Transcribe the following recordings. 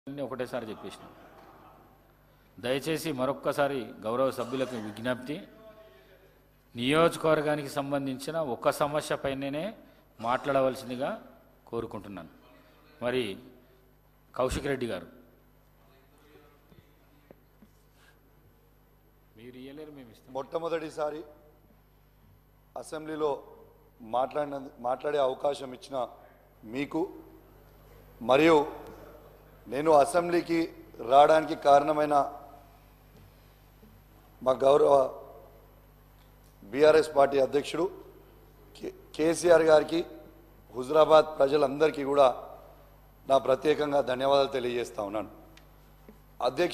అన్నీ ఒకటేసారి చెప్పేసిన దయచేసి మరొక్కసారి గౌరవ సభ్యులకు విజ్ఞప్తి నియోజకవర్గానికి సంబంధించిన ఒక సమస్య పైననే మాట్లాడవలసిందిగా కోరుకుంటున్నాను మరి కౌశిక్ రెడ్డి గారు మీరు ఇయ్యలేరు మేము ఇస్తాం మొట్టమొదటిసారి అసెంబ్లీలో మాట్లాడిన మాట్లాడే అవకాశం ఇచ్చిన మీకు మరియు నేను అసెంబ్లీకి రావడానికి కారణమైన మా గౌరవ బీఆర్ఎస్ పార్టీ అధ్యక్షుడు కే- కేసీఆర్ గారికి హుజరాబాద్ ప్రజలందరికీ కూడా నా ప్రత్యేకంగా ధన్యవాదాలు తెలియజేస్తా ఉన్నాను అధ్యక్ష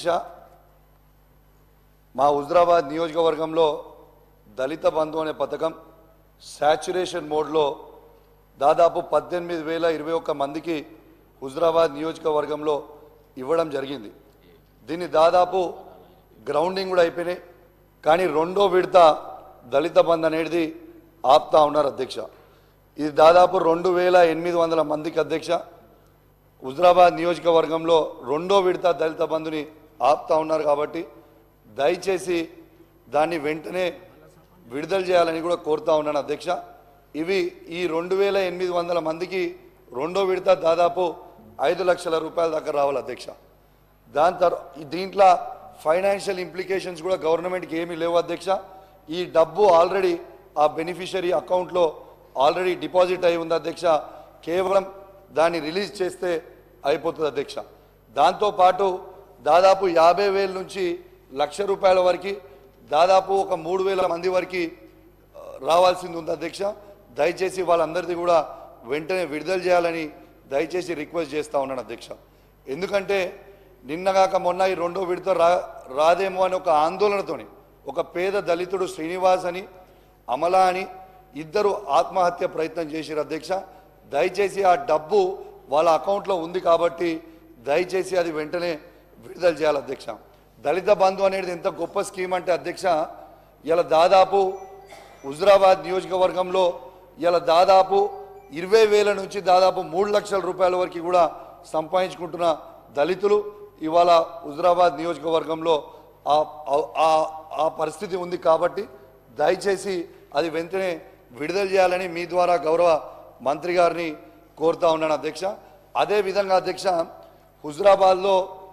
మా హుజరాబాద్ నియోజకవర్గంలో దళిత బంధు అనే పథకం శాచురేషన్ మోడ్లో దాదాపు పద్దెనిమిది వేల ఇరవై ఒక్క మందికి హుజరాబాద్ నియోజకవర్గంలో ఇవ్వడం జరిగింది దీన్ని దాదాపు గ్రౌండింగ్ కూడా అయిపోయినాయి కానీ రెండో విడత దళిత బంధు అనేది ఆపుతా ఉన్నారు అధ్యక్ష ఇది దాదాపు రెండు వేల ఎనిమిది వందల మందికి అధ్యక్ష హుజరాబాద్ నియోజకవర్గంలో రెండో విడత దళిత బంధుని ఆపుతా ఉన్నారు కాబట్టి దయచేసి దాన్ని వెంటనే విడుదల చేయాలని కూడా కోరుతా ఉన్నాను అధ్యక్ష ఇవి ఈ రెండు వేల ఎనిమిది వందల మందికి రెండో విడత దాదాపు ఐదు లక్షల రూపాయల దాకా రావాలి అధ్యక్ష దాని తర్వాత దీంట్లో ఫైనాన్షియల్ ఇంప్లికేషన్స్ కూడా గవర్నమెంట్కి ఏమీ లేవు అధ్యక్ష ఈ డబ్బు ఆల్రెడీ ఆ బెనిఫిషరీ అకౌంట్లో ఆల్రెడీ డిపాజిట్ అయి ఉంది అధ్యక్ష కేవలం దాన్ని రిలీజ్ చేస్తే అయిపోతుంది అధ్యక్ష దాంతోపాటు దాదాపు యాభై వేల నుంచి లక్ష రూపాయల వరకు దాదాపు ఒక మూడు వేల మంది వరకు ఆ, రావాల్సింది ఉంది అధ్యక్ష దయచేసి వాళ్ళందరిది కూడా వెంటనే విడుదల చేయాలని దయచేసి రిక్వెస్ట్ చేస్తా ఉన్నాను అధ్యక్ష ఎందుకంటే నిన్నగాక మొన్న ఈ రెండో విడత రా రాదేమో అని ఒక ఆందోళనతోని ఒక పేద దళితుడు శ్రీనివాస్ అని అమలా అని ఇద్దరు ఆత్మహత్య ప్రయత్నం చేశారు అధ్యక్ష దయచేసి ఆ డబ్బు వాళ్ళ అకౌంట్లో ఉంది కాబట్టి దయచేసి అది వెంటనే విడుదల చేయాలి అధ్యక్ష దళిత బంధు అనేది ఎంత గొప్ప స్కీమ్ అంటే అధ్యక్ష ఇలా దాదాపు హుజరాబాద్ నియోజకవర్గంలో ఇలా దాదాపు ఇరవై వేల నుంచి దాదాపు మూడు లక్షల రూపాయల వరకు కూడా సంపాదించుకుంటున్న దళితులు ఇవాళ హుజరాబాద్ నియోజకవర్గంలో ఆ- ఆ- ఆ- ఆ పరిస్థితి ఉంది కాబట్టి దయచేసి అది వెంటనే విడుదల చేయాలని మీ ద్వారా గౌరవ మంత్రి గారిని కోరుతా ఉన్నాను అధ్యక్ష అదే విధంగా అధ్యక్ష హుజరాబాద్లో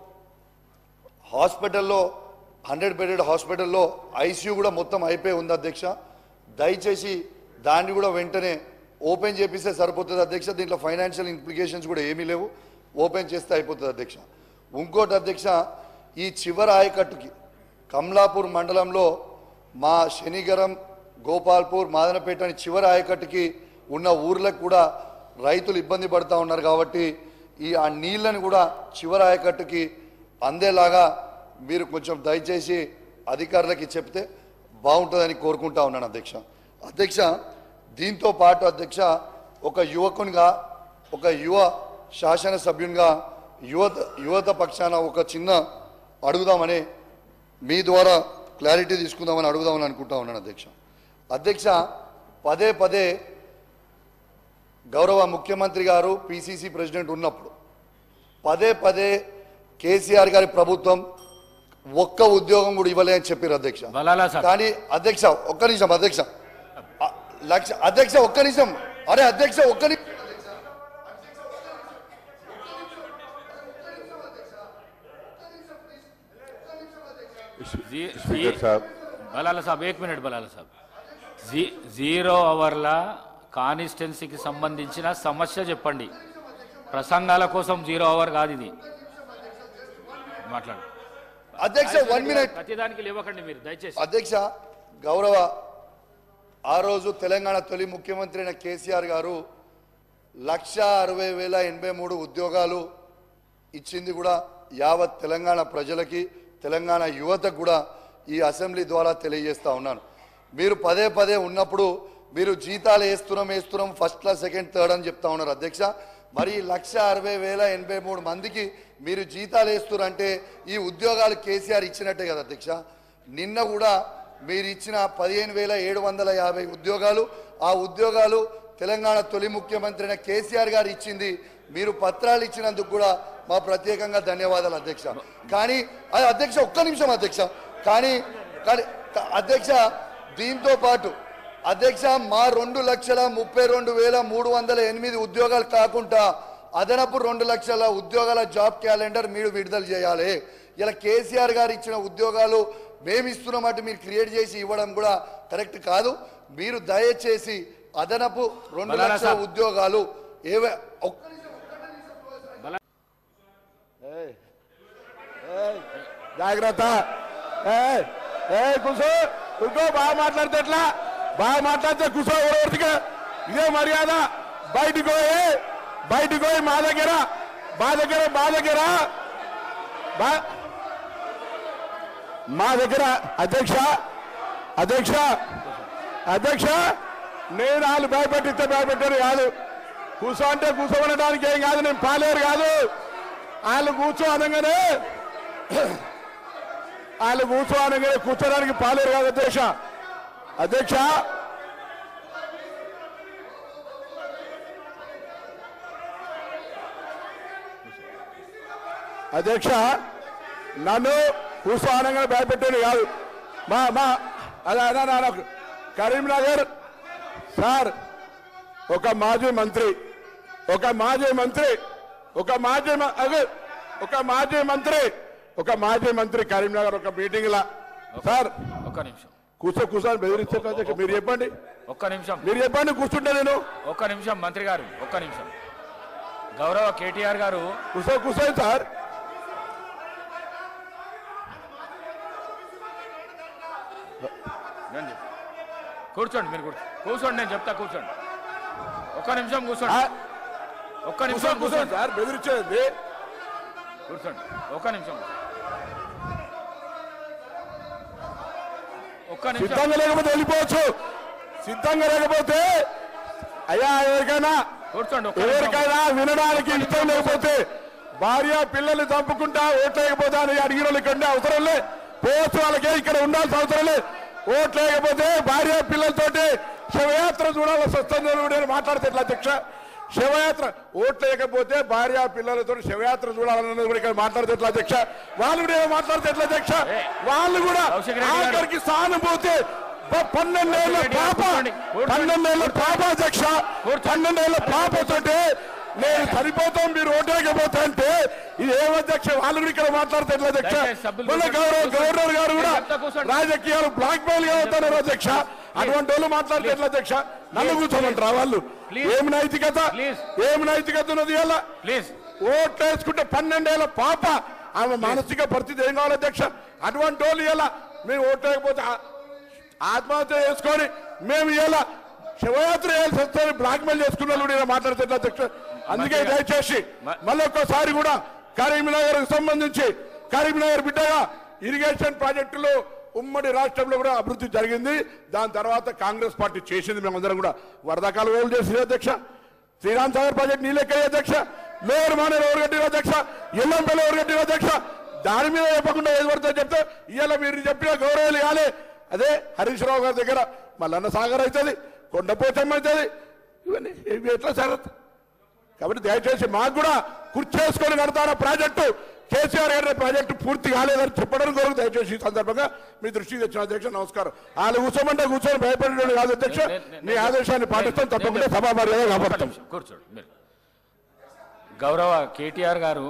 హాస్పిటల్లో హండ్రెడ్ బెడెడ్ హాస్పిటల్లో ఐసీయూ కూడా మొత్తం అయిపోయి ఉంది అధ్యక్ష దయచేసి దాన్ని కూడా వెంటనే ఓపెన్ చేపిస్తే సరిపోతుంది అధ్యక్ష దీంట్లో ఫైనాన్షియల్ ఇంప్లికేషన్స్ కూడా ఏమీ లేవు ఓపెన్ చేస్తే అయిపోతుంది అధ్యక్ష ఇంకోటి అధ్యక్ష ఈ చివరి ఆయకట్టుకి కమలాపూర్ మండలంలో మా శనిగరం గోపాల్పూర్ మాదనపేట అని చివరి ఆయకట్టుకి ఉన్న ఊర్లకు కూడా రైతులు ఇబ్బంది పడుతూ ఉన్నారు కాబట్టి ఈ ఆ నీళ్ళని కూడా చివరి ఆయకట్టుకి అందేలాగా మీరు కొంచెం దయచేసి అధికారులకి చెప్తే బాగుంటుందని కోరుకుంటా ఉన్నాను అధ్యక్ష అధ్యక్ష దీంతో పాటు అధ్యక్ష ఒక యువకునిగా ఒక యువ శాసనసభ్యునిగా యువత యువత పక్షాన ఒక చిన్న అడుగుదామని మీ ద్వారా క్లారిటీ తీసుకుందామని అడుగుదామని అనుకుంటా ఉన్నాను అధ్యక్ష అధ్యక్ష పదే పదే గౌరవ ముఖ్యమంత్రి గారు పిసిసి ప్రెసిడెంట్ ఉన్నప్పుడు పదే పదే కేసీఆర్ గారి ప్రభుత్వం ఒక్క ఉద్యోగం కూడా ఇవ్వలే అని చెప్పారు అధ్యక్ష బలాలా సార్ కానీ అధ్యక్ష ఒక్క నిమిషం అధ్యక్ష అ- లక్ష అధ్యక్ష ఒక్క నిమిషం అరే అధ్యక్ష ఒక్క నిమిషం जी- स्पीकर जी- साहब బలాల సాబ్ ఏక్ మినిట్ బలాల సాబ్ జీ జీరో అవర్ల కానిస్టెన్సీకి సంబంధించిన సమస్య చెప్పండి ప్రసంగాల కోసం జీరో అవర్ కాదు ఇది మాట్లాడు అధ్యక్ష వన్ మినిట్ ప్రతిదానికి లేవకండి మీరు దయచేసి అధ్యక్ష గౌరవ ఆ రోజు తెలంగాణ తొలి ముఖ్యమంత్రి అయిన కేసీఆర్ గారు లక్ష అరవై వేల ఎనభై మూడు ఉద్యోగాలు ఇచ్చింది కూడా యావత్ తెలంగాణ ప్రజలకి తెలంగాణ యువతకు కూడా ఈ అసెంబ్లీ ద్వారా తెలియజేస్తా ఉన్నాను మీరు పదే పదే ఉన్నప్పుడు మీరు జీతాలు వేస్తున్నాం వేస్తున్నాం ఫస్ట్ క్లాస్ సెకండ్ థర్డ్ అని చెప్తా ఉన్నారు అధ్యక్ష మరి ఈ లక్ష అరవై వేల ఎనభై మూడు మందికి మీరు జీతాలు వేస్తున్నారంటే ఈ ఉద్యోగాలు కేసీఆర్ ఇచ్చినట్టే కదా అధ్యక్ష నిన్న కూడా మీరు ఇచ్చిన పదిహేను వేల ఏడు వందల యాభై ఉద్యోగాలు ఆ ఉద్యోగాలు తెలంగాణ తొలి ముఖ్యమంత్రి అయిన కేసీఆర్ గారు ఇచ్చింది మీరు పత్రాలు ఇచ్చినందుకు కూడా మా ప్రత్యేకంగా ధన్యవాదాలు అధ్యక్ష కానీ అది అధ్యక్ష ఒక్క నిమిషం అధ్యక్ష కానీ కానీ క- అధ్యక్ష దీంతో పాటు అధ్యక్ష మా రెండు లక్షల ముప్పై రెండు వేల మూడు వందల ఎనిమిది ఉద్యోగాలు కాకుండా అదనపు రెండు లక్షల ఉద్యోగాల జాబ్ క్యాలెండర్ మీరు విడుదల చేయాలి ఇలా కేసీఆర్ గారు ఇచ్చిన ఉద్యోగాలు మేము ఇస్తున్నమాట మీరు క్రియేట్ చేసి ఇవ్వడం కూడా కరెక్ట్ కాదు మీరు దయచేసి అదనపు రెండు బలానా లక్షల సాబ్. ఉద్యోగాలు ఏవే ఒక్క జాగ్రత్త ఏయ్, ఏయ్, కూర్చో కూర్చో బాగా మాట్లాడితే ఎట్లా బాగా మాట్లాడితే కూర్చో ఎవరికి ఇదే మర్యాద బయటికి పోయి బయటికి పోయి మా దగ్గర మా దగ్గర మా దగ్గర బా- మా దగ్గర అధ్యక్ష అధ్యక్ష అధ్యక్ష నేను వాళ్ళు భయపెట్టిస్తే భయపెట్టారు కాదు కూర్చో అంటే కూర్చోమనడానికి ఏం కాదు నేను పాలేరు కాదు వాళ్ళు కూర్చో అనగానే వాళ్ళు కూర్చో అనగానే కూర్చోడానికి పాలేరు కాదు అధ్యక్ష అధ్యక్ష అధ్యక్ష నన్ను కూర్చో అనగానే భయపెట్టాను కాదు మా మా అదే అదే అదే, అదే. కరీంనగర్ సార్ ఒక మాజీ మంత్రి ఒక మాజీ మంత్రి ఒక మాజీ మ- అదే, ఒక మాజీ మంత్రి ఒక మాజీ మంత్రి కరీంనగర్ ఒక మీటింగ్ లా సార్ ఒక్క నిమిషం కూర్చో కూర్చొని బెదిరిస్తారు అధ్యక్ష మీరు చెప్పండి ఒక్క నిమిషం మీరు చెప్పండి కూర్చుంటే నేను ఒక్క నిమిషం మంత్రి గారు ఒక్క నిమిషం గౌరవ కేటీఆర్ గారు కూర్చో కూర్చోండి సార్ రండి. కూర్చోండి మీరు కూర్చో కూర్చోండి నేను చెప్తా కూర్చోండి ఒక్క నిమిషం ఆ, కూర్చోండి ఒక్క కూర్చో నిమిషం కూర్చోండి కూర్చోండి సార్ బెదిరించేది కూర్చోండి ఒక్క నిమిషం ఒక్క నిమిషం సిద్ధంగా లేకపోతే వెళ్ళిపోవచ్చు సిద్ధంగా లేకపోతే అయ్యా ఎవరికైనా కూర్చోండి ఒక్క నిమిషం ఎవరికైనా వినడానికి ఇష్టం లేకపోతే భార్య పిల్లల్ని చంపుకుంటా ఓట్లేకపోతే అని అడిగిన వాళ్ళు ఇక్కడ ఉండే అవసరం లే పోవచ్చు వాళ్ళకే ఇక్కడ ఉండాల్సిన అవసరం లే ఓట్లేకపోతే భార్య పిల్లలతోటి శవయాత్ర చూడాల్సి వస్తుంది అని నేను మాట్లాడితే ఎట్లా అధ్యక్ష శవయాత్ర ఓట్లేకపోతే భార్య పిల్లలతో శవయాత్ర చూడాలన్నది కూడా ఇక్కడ మాట్లాడితే ఎట్లా అధ్యక్ష వాళ్ళు కూడా ఏమో మాట్లాడితే ఎట్లా అధ్యక్ష ఏ, వాళ్ళు కూడా కౌశిక్ రెడ్డి గారు. ఆఖరికి సానుభూతి ప- పన్నెండేళ్ల కౌశిక్ రెడ్డి గారు పాప కూర్చోండి, కూర్చోండి. పన్నెండేళ్ల పాప అధ్యక్ష పన్నెండేళ్ల పాపతోటి నేను సరిపోతాం మీరు ఓటేకపోతే అంటే ఇది ఏం అధ్యక్ష వాళ్ళు కూడా ఇక్కడ మాట్లాడితే ఎట్లా అధ్యక్ష దయచేసి సభ్యులు మొన్న కూర్చోండి. గౌరవ కూర్చోండి. గవర్నర్ గారు కూడా నేను చెప్తా కూర్చోండి. రాజకీయాలు బ్లాక్ మెయిల్ గా అవుతున్నారు అధ్యక్ష అటువంటి వాళ్ళు మాట్లాడితే ఎట్లా అధ్యక్ష నన్ను కూర్చోమంటారా వాళ్ళు Please. ఏం నైతికత Please. ఏం నైతికత ఉన్నది ఇలా ప్లీజ్ ఓట్లేసుకుంటే పన్నెండేళ్ల పాప ఆమె మానసిక పరిస్థితి ఏం కావాలి అధ్యక్ష అటువంటి వాళ్ళు ఇలా మేము ఓట్లేకపోతే ఆ- ఆత్మహత్య చేసుకొని మేము ఇలా శివయాత్ర చేయాల్సి వస్తే బ్లాక్ మెయిల్ చేసుకున్న వాళ్ళు కూడా ఇలా మాట్లాడుతున్నారు అధ్యక్ష అందుకే మంచిగా. దయచేసి మ- మళ్ళీ ఒక్కసారి కూడా కరీంనగర్ సంబంధించి కరీంనగర్ బిడ్డగా ఇరిగేషన్ ప్రాజెక్టులు ఉమ్మడి రాష్ట్రంలో కూడా అభివృద్ధి జరిగింది దాని తర్వాత కాంగ్రెస్ పార్టీ చేసింది మేమందరం కూడా వరదకాలు ఓలు చేసింది అధ్యక్ష శ్రీరామ్ సాగర్ ప్రాజెక్ట్ నీళ్ళెక్కయ్య అధ్యక్ష లోయర్ మానేరు ఎవరు కట్టిన అధ్యక్ష ఎల్లంపల్లి ఎవరు కట్టిన అధ్యక్ష దాని మీద చెప్పకుండా ఏది పడుతుందో చెప్తే ఇవాళ మీరు చెప్పిన గౌరవాలు కాలే అదే హరీష్ రావు గారి దగ్గర మల్లన్న సాగర్ అవుతుంది కొండపోచమ్మ అవుతుంది ఇవన్నీ ఇవి ఎట్లా జరగదు కాబట్టి దయచేసి మాకు కూడా కుర్చేసుకొని కడతారా ప్రాజెక్టు కేసీఆర్ గారి ప్రాజెక్టు పూర్తి కాలేదని చెప్పడం కొరకు దయచేసి ఈ సందర్భంగా మీ దృష్టికి తెచ్చిన అధ్యక్ష నమస్కారం వాళ్ళు కూర్చోమంటే కూర్చొని భయపడేవాడు కాదు అధ్యక్ష నే- నే- మీ ఆదేశాన్ని పాటిస్తాం తప్పకుండా సభా మర్యాద ఒక్క కాపాడుతాం నిమిషం, కూర్చోండి మీరు గౌరవ కేటీఆర్ గారు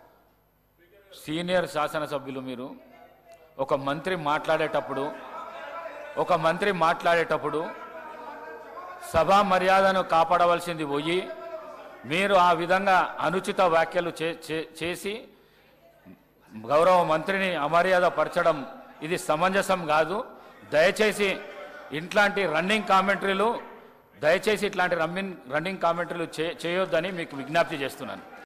సీనియర్ శాసనసభ్యులు మీరు ఒక మంత్రి మాట్లాడేటప్పుడు ఒక మంత్రి మాట్లాడేటప్పుడు సభా మర్యాదను కాపాడవలసింది పోయి మీరు ఆ విధంగా అనుచిత వ్యాఖ్యలు చే- చే- చేసి గౌరవ మంత్రిని అమర్యాద పరచడం ఇది సమంజసం కాదు దయచేసి ఇట్లాంటి రన్నింగ్ కామెంటరీలు దయచేసి ఇట్లాంటి రన్నింగ్ రన్నింగ్ కామెంటరీలు చే- చేయొద్దని మీకు విజ్ఞప్తి చేస్తున్నాను